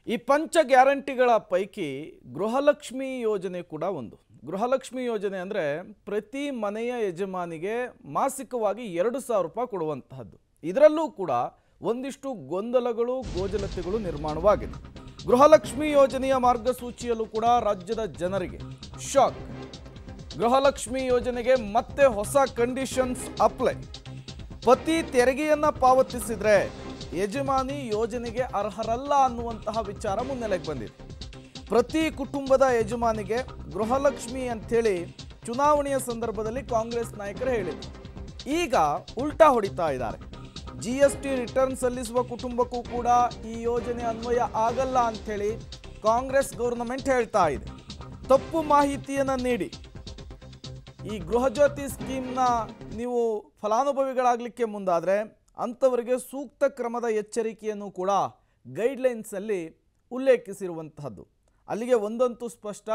ಈ ಪಂಚ ಗ್ಯಾರಂಟಿಗಳ ಪೈಕಿ ಗೃಹಲಕ್ಷ್ಮಿ ಯೋಜನೆ ಕೂಡ ಒಂದು ಗೃಹಲಕ್ಷ್ಮಿ ಯೋಜನೆ ಅಂದರೆ ಪ್ರತಿ ಮನೆಯ ಯಜಮಾನಿಗೆ ಮಾಸಿಕವಾಗಿ ಎರಡು ಸಾವಿರ ರೂಪಾಯಿ ಕೊಡುವಂತಹದ್ದು ಇದರಲ್ಲೂ ಕೂಡ ಒಂದಿಷ್ಟು ಗೊಂದಲಗಳು ಗೋಜಲತೆಗಳು ನಿರ್ಮಾಣವಾಗಿದೆ ಗೃಹಲಕ್ಷ್ಮಿ ಯೋಜನೆಯ ಮಾರ್ಗಸೂಚಿಯಲ್ಲೂ ಕೂಡ ರಾಜ್ಯದ ಜನರಿಗೆ ಶಾಕ್ ಗೃಹಲಕ್ಷ್ಮಿ ಯೋಜನೆಗೆ ಮತ್ತೆ ಹೊಸ ಕಂಡೀಷನ್ಸ್ ಅಪ್ಲೈ ಪತಿ ತೆರಿಗೆಯನ್ನ ಪಾವತಿಸಿದ್ರೆ ಯಜಮಾನಿ ಯೋಜನೆಗೆ ಅರ್ಹರಲ್ಲ ಅನ್ನುವಂತಹ ವಿಚಾರ ಮುನ್ನೆಲೆಗೆ ಬಂದಿದೆ ಪ್ರತಿ ಕುಟುಂಬದ ಯಜಮಾನಿಗೆ ಗೃಹಲಕ್ಷ್ಮಿ ಅಂಥೇಳಿ ಚುನಾವಣೆಯ ಸಂದರ್ಭದಲ್ಲಿ ಕಾಂಗ್ರೆಸ್ ನಾಯಕರು ಹೇಳಿದರು ಈಗ ಉಲ್ಟಾ ಹೊಡಿತಾ ಇದ್ದಾರೆ ಜಿ ಎಸ್ ಟಿ ರಿಟರ್ನ್ ಸಲ್ಲಿಸುವ ಕುಟುಂಬಕ್ಕೂ ಕೂಡ ಈ ಯೋಜನೆ ಅನ್ವಯ ಆಗಲ್ಲ ಅಂಥೇಳಿ ಕಾಂಗ್ರೆಸ್ ಗೌರ್ನಮೆಂಟ್ ಹೇಳ್ತಾ ಇದೆ ತಪ್ಪು ಮಾಹಿತಿಯನ್ನು ನೀಡಿ ಈ ಗೃಹಜ್ಯೋತಿ ಸ್ಕೀಮ್ನ ನೀವು ಫಲಾನುಭವಿಗಳಾಗಲಿಕ್ಕೆ ಮುಂದಾದರೆ ಅಂಥವರಿಗೆ ಸೂಕ್ತ ಕ್ರಮದ ಎಚ್ಚರಿಕೆಯನ್ನು ಕೂಡ ಗೈಡ್ಲೈನ್ಸಲ್ಲಿ ಉಲ್ಲೇಖಿಸಿರುವಂತಹದ್ದು ಅಲ್ಲಿಗೆ ಒಂದಂತೂ ಸ್ಪಷ್ಟ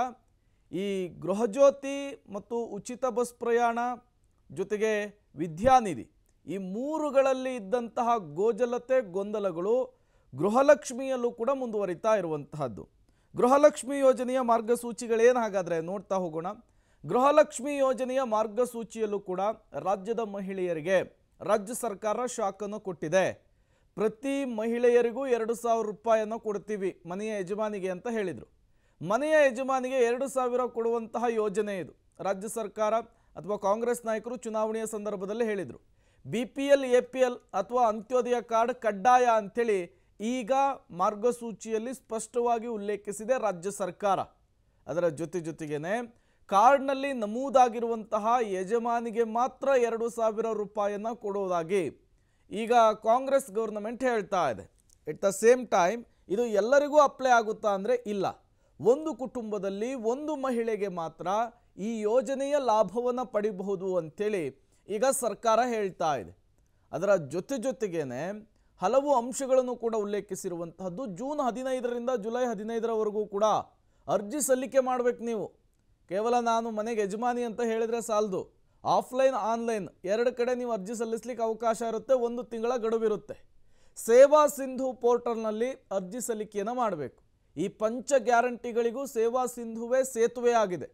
ಈ ಗೃಹಜ್ಯೋತಿ ಮತ್ತು ಉಚಿತ ಬಸ್ ಪ್ರಯಾಣ ಜೊತೆಗೆ ವಿದ್ಯಾನಿಧಿ ಈ ಮೂರುಗಳಲ್ಲಿ ಇದ್ದಂತಹ ಗೋಜಲತೆ ಗೊಂದಲಗಳು ಗೃಹಲಕ್ಷ್ಮಿಯಲ್ಲೂ ಕೂಡ ಮುಂದುವರಿತಾ ಇರುವಂತಹದ್ದು ಗೃಹಲಕ್ಷ್ಮಿ ಯೋಜನೆಯ ಮಾರ್ಗಸೂಚಿಗಳೇನು ಹಾಗಾದರೆ ನೋಡ್ತಾ ಹೋಗೋಣ ಗೃಹಲಕ್ಷ್ಮಿ ಯೋಜನೆಯ ಮಾರ್ಗಸೂಚಿಯಲ್ಲೂ ಕೂಡ ರಾಜ್ಯದ ಮಹಿಳೆಯರಿಗೆ ರಾಜ್ಯ ಸರ್ಕಾರ ಶಾಕನ್ನು ಕೊಟ್ಟಿದೆ ಪ್ರತಿ ಮಹಿಳೆಯರಿಗೂ ಎರಡು ಸಾವಿರ ರೂಪಾಯಿಯನ್ನು ಕೊಡ್ತೀವಿ ಮನೆಯ ಯಜಮಾನಿಗೆ ಅಂತ ಹೇಳಿದರು ಮನೆಯ ಯಜಮಾನಿಗೆ ಎರಡು ಸಾವಿರ ಕೊಡುವಂತಹ ಯೋಜನೆ ಇದು ರಾಜ್ಯ ಸರ್ಕಾರ ಅಥವಾ ಕಾಂಗ್ರೆಸ್ ನಾಯಕರು ಚುನಾವಣೆಯ ಸಂದರ್ಭದಲ್ಲಿ ಹೇಳಿದರು B P L A P L ಅಥವಾ ಅಂತ್ಯೋದಯ ಕಾರ್ಡ್ ಕಡ್ಡಾಯ ಅಂಥೇಳಿ ಈಗ ಮಾರ್ಗಸೂಚಿಯಲ್ಲಿ ಸ್ಪಷ್ಟವಾಗಿ ಉಲ್ಲೇಖಿಸಿದೆ ರಾಜ್ಯ ಸರ್ಕಾರ ಅದರ ಜೊತೆ ಜೊತೆಗೇನೆ ಕಾರ್ಡ್ನಲ್ಲಿ ನಮೂದಾಗಿರುವಂತಹ ಯಜಮಾನಿಗೆ ಮಾತ್ರ ಎರಡು ಸಾವಿರ ರೂಪಾಯಿಯನ್ನು ಕೊಡೋದಾಗಿ ಈಗ ಕಾಂಗ್ರೆಸ್ ಗೌರ್ನಮೆಂಟ್ ಹೇಳ್ತಾ ಇದೆ ಎಟ್ ದ ಸೇಮ್ ಟೈಮ್ ಇದು ಎಲ್ಲರಿಗೂ ಅಪ್ಲೈ ಆಗುತ್ತಾ ಅಂದರೆ ಇಲ್ಲ ಒಂದು ಕುಟುಂಬದಲ್ಲಿ ಒಂದು ಮಹಿಳೆಗೆ ಮಾತ್ರ ಈ ಯೋಜನೆಯ ಲಾಭವನ್ನು ಪಡಿಬಹುದು ಅಂತೇಳಿ ಈಗ ಸರ್ಕಾರ ಹೇಳ್ತಾ ಇದೆ ಅದರ ಜೊತೆ ಜೊತೆಗೇನೆ ಹಲವು ಅಂಶಗಳನ್ನು ಕೂಡ ಉಲ್ಲೇಖಿಸಿರುವಂತಹದ್ದು ಜೂನ್ ಹದಿನೈದರಿಂದ ಜುಲೈ ಹದಿನೈದರವರೆಗೂ ಕೂಡ ಅರ್ಜಿ ಸಲ್ಲಿಕೆ ಮಾಡಬೇಕು ನೀವು ಕೇವಲ ನಾನು ಮನೆಗೆ ಯಜಮಾನಿ ಅಂತ ಹೇಳಿದರೆ ಸಾಲದು ಆಫ್ಲೈನ್ ಆನ್ಲೈನ್ ಎರಡು ಕಡೆ ನೀವು ಅರ್ಜಿ ಸಲ್ಲಿಸಲಿಕ್ಕೆ ಅವಕಾಶ ಇರುತ್ತೆ ಒಂದು ತಿಂಗಳ ಗಡುವಿರುತ್ತೆ ಸೇವಾ ಸಿಂಧು ಪೋರ್ಟಲ್ನಲ್ಲಿ ಅರ್ಜಿ ಸಲ್ಲಿಕೆಯನ್ನು ಮಾಡಬೇಕು ಈ ಪಂಚ ಗ್ಯಾರಂಟಿಗಳಿಗೂ ಸೇವಾ ಸಿಂಧುವೇ ಸೇತುವೆ ಆಗಿದೆ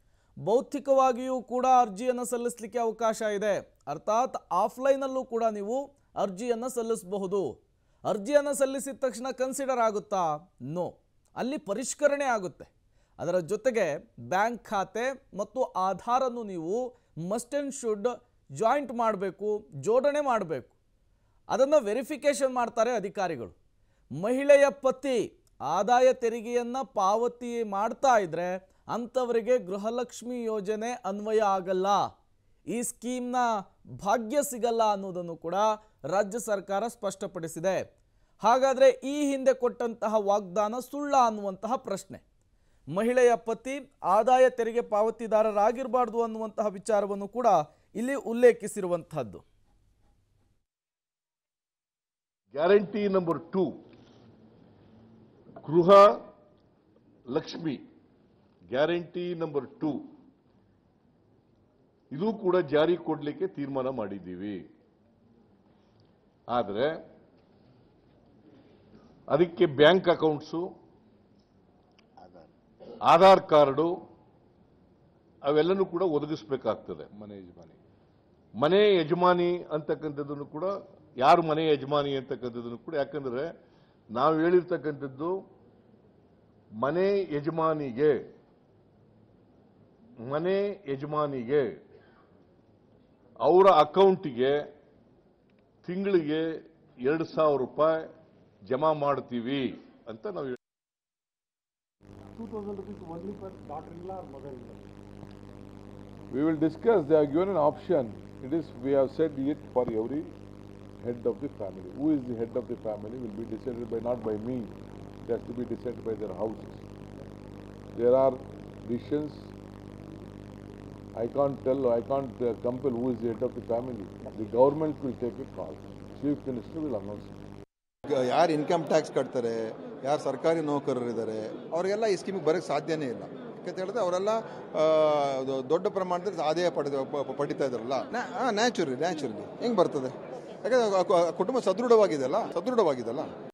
ಭೌತಿಕವಾಗಿಯೂ ಕೂಡ ಅರ್ಜಿಯನ್ನು ಸಲ್ಲಿಸಲಿಕ್ಕೆ ಅವಕಾಶ ಇದೆ ಅರ್ಥಾತ್ ಆಫ್ಲೈನಲ್ಲೂ ಕೂಡ ನೀವು ಅರ್ಜಿಯನ್ನು ಸಲ್ಲಿಸಬಹುದು ಅರ್ಜಿಯನ್ನು ಸಲ್ಲಿಸಿದ ತಕ್ಷಣ ಕನ್ಸಿಡರ್ ಆಗುತ್ತಾ ನೋ ಅಲ್ಲಿ ಪರಿಷ್ಕರಣೆ ಆಗುತ್ತೆ ಅದರ ಜೊತೆಗೆ ಬ್ಯಾಂಕ್ ಖಾತೆ ಮತ್ತು ಆಧಾರನ್ನು ನೀವು ಮಸ್ಟ್ ಆ್ಯಂಡ್ ಶುಡ್ ಜಾಯಿಂಟ್ ಮಾಡಬೇಕು ಜೋಡಣೆ ಮಾಡಬೇಕು ಅದನ್ನು ವೆರಿಫಿಕೇಷನ್ ಮಾಡ್ತಾರೆ ಅಧಿಕಾರಿಗಳು ಮಹಿಳೆಯ ಪತಿ ಆದಾಯ ತೆರಿಗೆಯನ್ನು ಪಾವತಿ ಮಾಡ್ತಾ ಇದ್ರೆ ಅಂಥವರಿಗೆ ಗೃಹಲಕ್ಷ್ಮಿ ಯೋಜನೆ ಅನ್ವಯ ಆಗಲ್ಲ ಈ ಸ್ಕೀಮ್ನ ಭಾಗ್ಯ ಸಿಗಲ್ಲ ಅನ್ನೋದನ್ನು ಕೂಡ ರಾಜ್ಯ ಸರ್ಕಾರ ಸ್ಪಷ್ಟಪಡಿಸಿದೆ ಹಾಗಾದರೆ ಈ ಹಿಂದೆ ಕೊಟ್ಟಂತಹ ವಾಗ್ದಾನ ಸುಳ್ಳ ಅನ್ನುವಂತಹ ಪ್ರಶ್ನೆ ಮಹಿಳೆಯ ಪತಿ ಆದಾಯ ತೆರಿಗೆ ಪಾವತಿದಾರರಾಗಿರಬಾರ್ದು ಅನ್ನುವಂತಹ ವಿಚಾರವನ್ನು ಕೂಡ ಇಲ್ಲಿ ಉಲ್ಲೇಖಿಸಿರುವಂತಹದ್ದು ಗ್ಯಾರಂಟಿ ನಂಬರ್ ಟೂ ಗೃಹ ಲಕ್ಷ್ಮಿ ಗ್ಯಾರಂಟಿ ನಂಬರ್ ಟೂ ಇದು ಕೂಡ ಜಾರಿ ಕೊಡಲಿಕ್ಕೆ ತೀರ್ಮಾನ ಮಾಡಿದ್ದೀವಿ ಆದರೆ ಅದಕ್ಕೆ ಬ್ಯಾಂಕ್ ಅಕೌಂಟ್ಸು ಆಧಾರ್ ಕಾರ್ಡು ಅವೆಲ್ಲನೂ ಕೂಡ ಒದಗಿಸಬೇಕಾಗ್ತದೆ ಮನೆ ಯಜಮಾನಿ ಮನೆ ಯಜಮಾನಿ ಅಂತಕ್ಕಂಥದ್ದನ್ನು ಕೂಡ ಯಾರು ಮನೆ ಯಜಮಾನಿ ಅಂತಕ್ಕಂಥದ್ದನ್ನು ಕೂಡ ಯಾಕಂದ್ರೆ ನಾವು ಹೇಳಿರ್ತಕ್ಕಂಥದ್ದು ಮನೆ ಯಜಮಾನಿಗೆ ಮನೆ ಯಜಮಾನಿಗೆ ಅವರ ಅಕೌಂಟಿಗೆ ತಿಂಗಳಿಗೆ ಎರಡು ಸಾವಿರ ರೂಪಾಯಿ ಜಮಾ ಮಾಡ್ತೀವಿ ಅಂತ ನಾವು ಹೇಳ್- 2000 rupees only for daughter-in-law or mother-in-law. We will discuss, they have given an option. It is, we have said it for every head of the family. Who is the head of the family will be decided by, not by me. It has to be decided by their houses. There are decisions. I can't tell, I can't uh, compel who is the head of the family. The government will take a call. Chief Minister will announce it. ಈಗ ಯಾರು income tax ಕಟ್ತಾರೆ ಯಾರು ಸರ್ಕಾರಿ ನೌಕರರಿದ್ದಾರೆ ಅವರಿಗೆಲ್ಲ ಈ ಸ್ಕೀಮಿಗೆ ಬರೋಕ್ಕೆ ಸಾಧ್ಯನೇ ಇಲ್ಲ ಯಾಕಂತ ಹೇಳಿದ್ರೆ ಅವರೆಲ್ಲ ಆ, ದೊ- ದೊಡ್ಡ ಪ್ರಮಾಣದಲ್ಲಿ ಆದಾಯ ಪಡೆದ ಪ- ಪ- ಪಡಿತಾ ಇದ್ದಾರಲ್ಲ ನ್ಯಾಚುರಲಿ ನ್ಯಾಚುರಲಿ ಹೆಂಗೆ ಬರ್ತದೆ ಯಾಕಂದ್ರೆ ಆ ಕು- ಆ ಕುಟುಂಬ ಸದೃಢವಾಗಿದೆಯಲ್ಲ ಸದೃಢವಾಗಿದೆಯಲ್ಲ